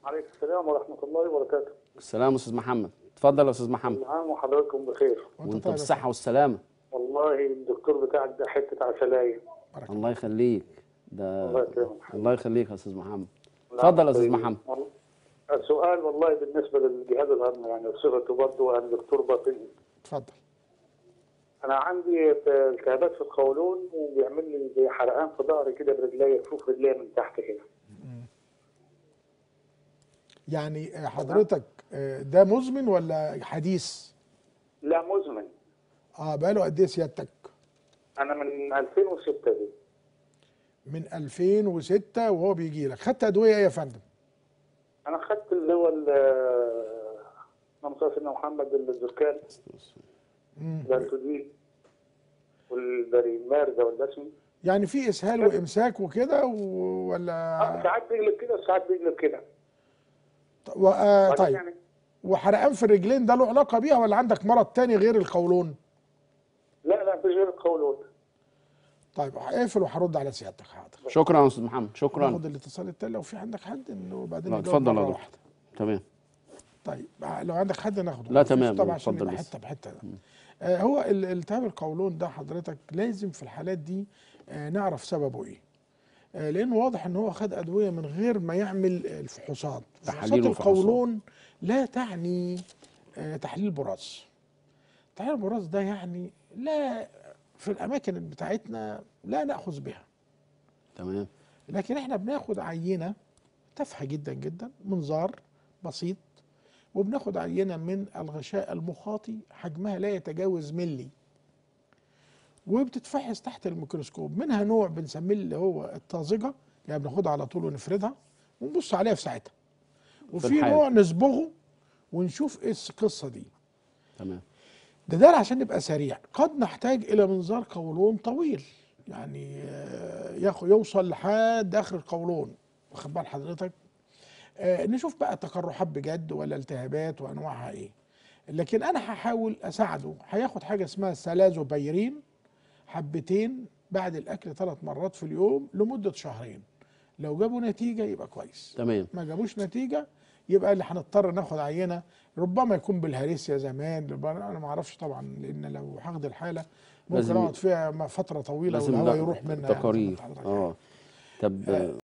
عليكم السلام ورحمة الله وبركاته السلام استاذ محمد اتفضل يا استاذ محمد كل عام وحضراتكم بخير وانت طيب يا بالصحه والسلامه والله الدكتور بتاعك ده حتة عسلاية بارك الله يخليك ده الله يكرمك الله يخليك يا استاذ محمد اتفضل يا استاذ محمد والله- السؤال والله بالنسبة للجهاز الهضمي يعني صفته برضه أنا دكتور باطني اتفضل أنا عندي التهابات في القولون وبيعمل لي زي حرقان في ظهري كده برجليا كفوف رجليا من تحت كده يعني آه، حضرتك آه، ده مزمن ولا حديث لا مزمن اه بقاله قد ايه سيادتك أنا من 2006 دي من 2006 وهو بيجي لك خدت ادويه ايه يا فندم أنا خدت اللي هو ال- اللهم صل على سيدنا محمد الزركان مم. الأنتودين والبريمار ده ولا اسمه يعني في اسهال وامساك وكده و- آه، ولا ساعات بيقلب كده وساعات بيقلب كده و... آه وبعدين طيب يعني وحرقان في الرجلين ده له علاقه بيها ولا عندك مرض تاني غير القولون لا لا مفيش غير القولون طيب اقفل وهرد على سيادتك حاضر شكرا يا استاذ محمد شكرا ناخد الاتصال التاني لو في عندك حد انه بعدين لا نجاوب اتفضل مرة يا دكتور واحدة. تمام طيب لو عندك حد ناخده لا مفيش تمام، طبعا عشان اتفضل يبقى بس. حته بحته ده. آه هو ال- التهاب القولون ده حضرتك لازم في الحالات دي آه نعرف سببه ايه آه لانه واضح ان هو خد ادويه من غير ما يعمل الفحوصات تحاليل فحوصات وفحوصات. القولون لا تعني آه تحليل براز تحليل البراز ده يعني لا في الاماكن بتاعتنا لا ناخذ بها تمام لكن احنا بناخد عينه تافهه جدا جدا منظار بسيط وبناخد عينه من الغشاء المخاطي حجمها لا يتجاوز ملي وبتتفحص تحت الميكروسكوب منها نوع بنسميه اللي هو الطازجه يعني بناخدها على طول ونفردها ونبص عليها في ساعتها وفي الحال. نوع نصبغه ونشوف ايه القصه دي تمام ده ده عشان نبقى سريع قد نحتاج الى منظار قولون طويل يعني آه، ياخد يوصل لحد اخر القولون واخد بال حضرتك آه، نشوف بقى تقرحات بجد ولا التهابات وانواعها ايه لكن انا هحاول اساعده هياخد حاجه اسمها سلازوبيرين حبتين بعد الاكل ثلاث مرات في اليوم لمده شهرين لو جابوا نتيجه يبقى كويس تمام ما جابوش نتيجه يبقى اللي هنضطر ناخد عينه ربما يكون بالهريسيا زمان ربما- انا ما اعرفش طبعا لان لو هاخد الحاله ممكن لازم- اقعد فيها م- فتره طويله لازم والهواء ده يروح منها يعني زي ما تقارير قلت لحضرتك. اه طب